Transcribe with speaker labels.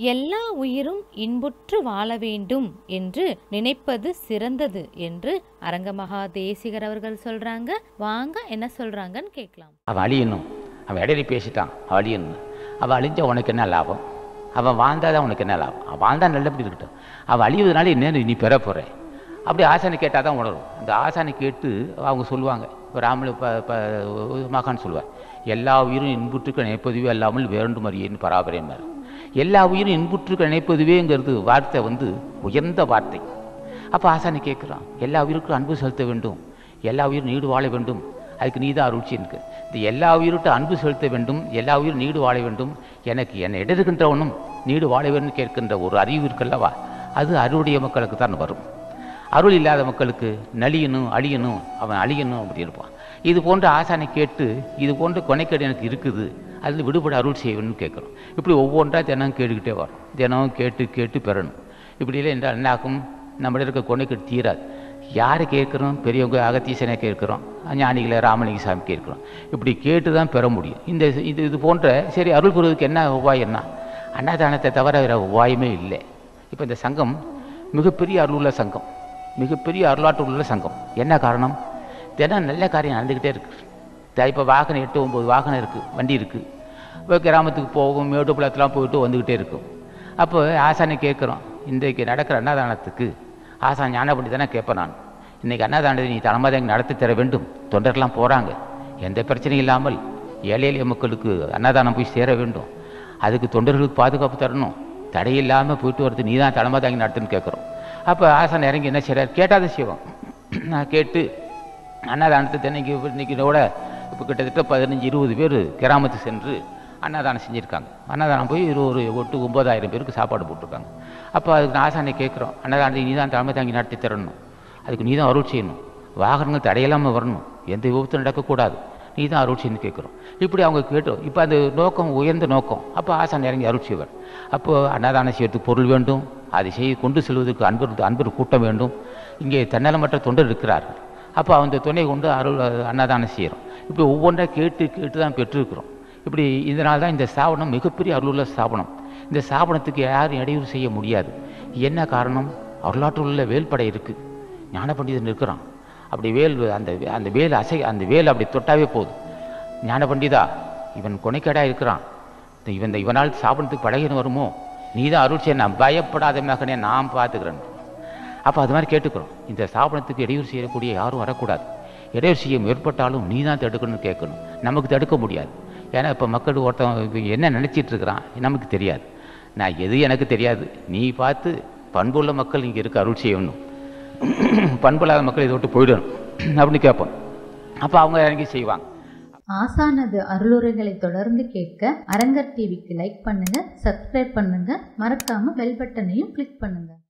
Speaker 1: எல்லா உயிரும் இன்புற்று வாழ வேண்டும் என்று நினைப்பது சிறந்தது என்று அரங்கமகா தேசிகர் அவர்கள் சொல்றாங்க வாங்க என்ன சொல்றாங்கன்னு கேட்கலாம்
Speaker 2: அவன் அழியணும் அவன் இடையில பேசிட்டான் அவன் அழியணும் அவன் அழிஞ்சா உனக்கு என்ன லாபம் அவன் வாழ்ந்தாதான் உனக்கு என்ன லாபம் அவன் வாழ்ந்தா நல்லபடி இருக்கட்டும் அவன் அழிவதனால என்ன நீ பெற போற அப்படி ஆசானை கேட்டால் தான் உணரும் இந்த ஆசானை கேட்டு அவங்க சொல்லுவாங்க இப்போ ராமலு ப ப மகான் சொல்லுவார் எல்லா உயிரும் இன்புற்றுக்கு நினைப்பதுவே அல்லாமல் வேண்டு மறியேன்னு பராபரமார் எல்லா உயிரும் இன்புற்றுக்கு நினைப்பதுவேங்கிறது வார்த்தை வந்து உயர்ந்த வார்த்தை அப்போ ஆசானை கேட்குறான் எல்லா உயிருக்கும் அன்பு செலுத்த வேண்டும் எல்லா உயிரும் நீடு வாழ வேண்டும் அதுக்கு நீ தான் அருட்சி எனக்கு இந்த எல்லா உயிரிட்டு அன்பு செலுத்த வேண்டும் எல்லா உயிரும் நீடு வாழ வேண்டும் எனக்கு என்னை இடருகின்றவனும் நீடு வாழ வேண்டும் கேட்கின்ற ஒரு அறிவு இருக்கல்லவா அது அருளுடைய மக்களுக்கு தான் வரும் அருள் இல்லாத மக்களுக்கு நலியணும் அழியணும் அவன் அழியணும் அப்படி இருப்பான் இது போன்ற ஆசானை கேட்டு இது போன்ற கொனைக்கேடு எனக்கு இருக்குது அதில் விடுபட அருள் செய்யணும்னு கேட்குறோம் இப்படி ஒவ்வொன்றா தினம் கேட்டுக்கிட்டே வரும் தினம் கேட்டு கேட்டு பெறணும் இப்படிலாம் என்றால் என்னாகும் நம்மள இருக்க கொனைக்கேடு தீராது யாரை கேட்குறோம் பெரியவங்க அகத்தீசனை கேட்குறோம் ஞானிகளை ராமலிங்க சாமி கேட்குறோம் இப்படி கேட்டு தான் பெற முடியும் இந்த இது இது போன்ற சரி அருள் பெறுவதற்கு என்ன உபாயம் என்ன அன்னதானத்தை தவிர வேறு உபாயமே இல்லை இப்போ இந்த சங்கம் மிகப்பெரிய அருளுள்ள சங்கம் மிகப்பெரிய அருளாற்று உள்ள சங்கம் என்ன காரணம் தினம் நல்ல காரியம் நடந்துக்கிட்டே இருக்கு இப்போ வாகனம் எட்டு ஒம்பது வாகனம் இருக்குது வண்டி இருக்குது இப்போ கிராமத்துக்கு போகும் மேட்டுக்குளத்துலாம் போயிட்டு வந்துக்கிட்டே இருக்கும் அப்போ ஆசானை கேட்குறோம் இன்றைக்கு நடக்கிற அன்னதானத்துக்கு ஆசான் ஞான பண்ணி தானே கேட்பேன் நான் இன்றைக்கி அன்னதானத்தை நீ தலைமாதை நடத்தி தர வேண்டும் தொண்டர்லாம் போகிறாங்க எந்த பிரச்சனையும் இல்லாமல் ஏழை எளிய மக்களுக்கு அன்னதானம் போய் சேர வேண்டும் அதுக்கு தொண்டர்களுக்கு பாதுகாப்பு தரணும் தடையில்லாமல் போயிட்டு வரது நீ தான் தலைமை தாங்கி நடத்துன்னு கேட்குறோம் அப்போ ஆசான் இறங்கி என்ன செய்கிறார் கேட்டாத செய்வோம் நான் கேட்டு அன்னதானத்தை இன்னைக்கு இன்னைக்கு கூட இப்போ கிட்டத்தட்ட பதினஞ்சு இருபது பேர் கிராமத்து சென்று அன்னதானம் செஞ்சுருக்காங்க அன்னதானம் போய் ஒரு ஒரு ஒட்டு ஒம்பதாயிரம் பேருக்கு சாப்பாடு போட்டிருக்காங்க அப்போ அதுக்கு நான் ஆசானை கேட்குறோம் அன்னதானத்தை நீ தான் தலைமை தாங்கி நடத்தி தரணும் அதுக்கு நீ தான் அருள் செய்யணும் வாகனங்கள் தடையில்லாமல் வரணும் எந்த விபத்தும் நடக்கக்கூடாது நீ தான் அருள் செய்யணும் கேட்குறோம் இப்படி அவங்க கேட்டோம் இப்போ அந்த நோக்கம் உயர்ந்த நோக்கம் அப்போ ஆசான் இறங்கி அருள் செய்வார் அப்போது அன்னதானம் செய்யறதுக்கு பொருள் வேண்டும் அதை செய்ய கொண்டு செல்வதற்கு அன்பர் அன்பர் கூட்டம் வேண்டும் இங்கே தன்னலமற்ற தொண்டர் இருக்கிறார்கள் அப்போ அந்த துணை கொண்டு அருள் அன்னதானம் செய்கிறோம் இப்படி ஒவ்வொன்றா கேட்டு கேட்டு தான் பெற்றிருக்கிறோம் இப்படி இதனால் தான் இந்த ஸ்தாபனம் மிகப்பெரிய அருளுள்ள ஸ்தாபனம் இந்த ஸ்தாபனத்துக்கு யாரும் இடையூறு செய்ய முடியாது என்ன காரணம் வரலாற்று உள்ள வேல்படை இருக்குது ஞான பண்டிதன் இருக்கிறான் அப்படி வேல் அந்த அந்த வேல் அசை அந்த வேல் அப்படி தொட்டாவே போதும் ஞான பண்டிதா இவன் கொனைக்கடா இருக்கிறான் இவன் இவனால் ஸ்தாபனத்துக்கு பழகின்னு வருமோ நீ தான் அருள் செய்ய நான் பயப்படாத மகனே நான் பார்த்துக்கிறேன் அப்போ அது மாதிரி கேட்டுக்கிறோம் இந்த ஸ்தாபனத்துக்கு இடையூறு செய்யக்கூடிய யாரும் வரக்கூடாது இடையூறு செய்ய ஏற்பட்டாலும் நீ தான் தடுக்கணும்னு கேட்கணும் நமக்கு தடுக்க முடியாது ஏன்னா இப்போ மக்கள் ஒருத்தன் இப்ப என்ன நினச்சிட்டு இருக்கிறான் நமக்கு தெரியாது நான் எது எனக்கு தெரியாது நீ பார்த்து பண்புள்ள மக்கள் இங்கே இருக்க அருள் செய்யணும் பண்புள்ளாத மக்கள் இதை விட்டு போயிடணும் அப்படின்னு கேட்போம் அப்போ அவங்க இறங்கி செய்வாங்க
Speaker 3: ஆசானது அருளுரைகளை தொடர்ந்து கேட்க அரங்கர் டிவிக்கு லைக் பண்ணுங்க சப்ஸ்கிரைப் பண்ணுங்க மறக்காம பெல் பட்டனையும் கிளிக் பண்ணுங்க